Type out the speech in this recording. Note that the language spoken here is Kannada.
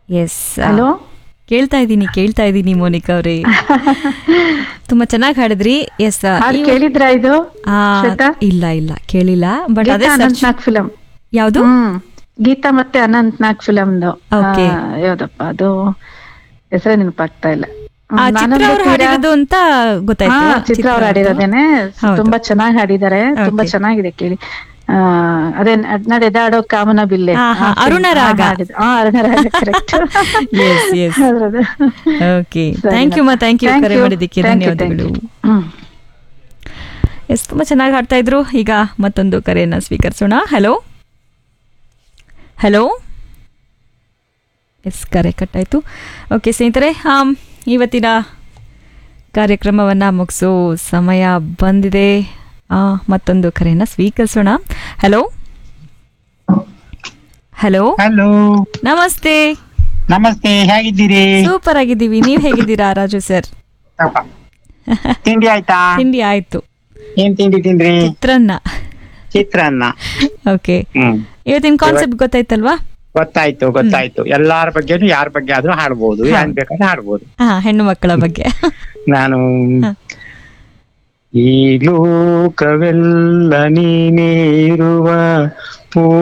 ಎಸ್ ಹಲೋ ಕೇಳ್ತಾ ಇದ್ದೀನಿ ಕೇಳ್ತಾ ಇದ್ದೀನಿ ಮೋನಿಕಾ ಅವ್ರೆ ತುಂಬಾ ಚೆನ್ನಾಗಿ ಹಾಡಿದ್ರಿ ಎಸ್ ಹಾಡ್ ಕೇಳಿದ್ರಾ ಇದು ಶ್ವೇತಾ? ಇಲ್ಲ ಇಲ್ಲ ಕೇಳಿಲ್ಲ ಬಟ್ ಅದೇ ಗೀತಾ search- ಅನಂತ್ ನಾಗ್ ಫಿಲಂ ಯಾವ್ದು ಹ್ಮ್ ಗೀತಾ ಮತ್ತೆ ಅನಂತ್ ನಾಗ್ ಫಿಲಮ್ದು Okay. ಯಾವ್ದಪ್ಪ ಅದು ಹೆಸರೇ ನೆನಪಾಗ್ತಾ ಇಲ್ಲ ಹ್ಮ್, ಆ, ಚಿತ್ರ ನಾನೊಂದು ಅವ್ರು ತೀರಾ- ಹಾಡಿರೋದು ಅಂತ ಗೊತ್ತಾಯ್ತು ಹಾ, ಚಿತ್ರ ಅವ್ರು ಹಾಡಿರೋದೇನೆ ಹೌದು. ತುಂಬಾ ಚೆನ್ನಾಗಿ ಹಾಡಿದ್ದಾರೆ ತುಂಬಾ Okay. ಚೆನ್ನಾಗಿದೆ ಕೇಳಿ ಆ, ಅದೇ ನಡೆದಾಡೋ ಕಾಮನ ಬಿಲ್ಲೆ ಹಾ, ಹಾ, ಆ film. ಅರುಣ ರಾಗ. ಹಾ, ಹಾಡಿದ್ದು. ಹಾ, Aruna Raga correct yes yes okay ಸರಿ ಥ್ಯಾಂಕ್ ಯು ಮಾ ಥ್ಯಾಂಕ್ ಯು Thank ಕರೆ you. ಮಾಡಿದ್ದಕ್ಕೆ Thank you, thank ಧನ್ಯವಾದಗಳು you. ಹ್ಮ್ ಎಸ್ ತುಂಬಾ ಚೆನ್ನಾಗಿ ಹಾಡ್ತಾ ಇದ್ರು ಈಗ ಮತ್ತೊಂದು ಕರೆಯನ್ನ ಸ್ವೀಕರಿಸೋಣ ಹಲೋ ಹಲೋ ಎಸ್ ಕರೆ ಕಟ್ಟಾಯ್ತು ಓಕೆ ಸ್ನೇಹಿತರೆ ಆಮ್, ಇವತ್ತಿನ ಕಾರ್ಯಕ್ರಮವನ್ನು ಮುಗಿಸೋ ಸಮಯ ಬಂದಿದೆ ಆ, ಮತ್ತೊಂದು ಕರೆಯನ್ನ ಸ್ವೀಕರಿಸೋಣ ಹಲೋ ಹಲೋ ಹಲೋ ನಮಸ್ತೆ ನಮಸ್ತೆ ಹೇಗಿದ್ದೀರಿ ಸೂಪರ್ ಆಗಿದ್ದೀವಿ ನೀವು ಹೇಗಿದ್ದೀರಾ ರಾಜು ಸರ್ ತಿಂಡಿ ಆಯ್ತಾ ತಿಂಡಿ ಆಯ್ತು ಏನ್ ತಿಂಡಿ ತಿಂದ್ರಿ ಚಿತ್ರಾನ್ನ ಚಿತ್ರಾನ್ನ ಓಕೆ ಹ್ಮ್ ಇವತ್ತಿನ ಕಾನ್ಸೆಪ್ಟ್ ಗೊತ್ತಾಯ್ತಲ್ವಾ ಗೊತ್ತಾಯ್ತು ಗೊತ್ತಾಯ್ತು ಎಲ್ಲಾರ ಬಗ್ಗೆನು ಯಾರ ಬಗ್ಗೆ ಆದ್ರೂ ಹಾಡ್ಬೋದು ಏನ್ ಬೇಕಾದ್ರೆ ಹಾಡ್ಬೋದು ಹಾ ಹೆಣ್ಣು ಮಕ್ಕಳ ಬಗ್ಗೆ ನಾನು ಹ. ಈ ಲೋಕವೆಲ್ಲ ನೀನೇ ಇರುವ ಪೂ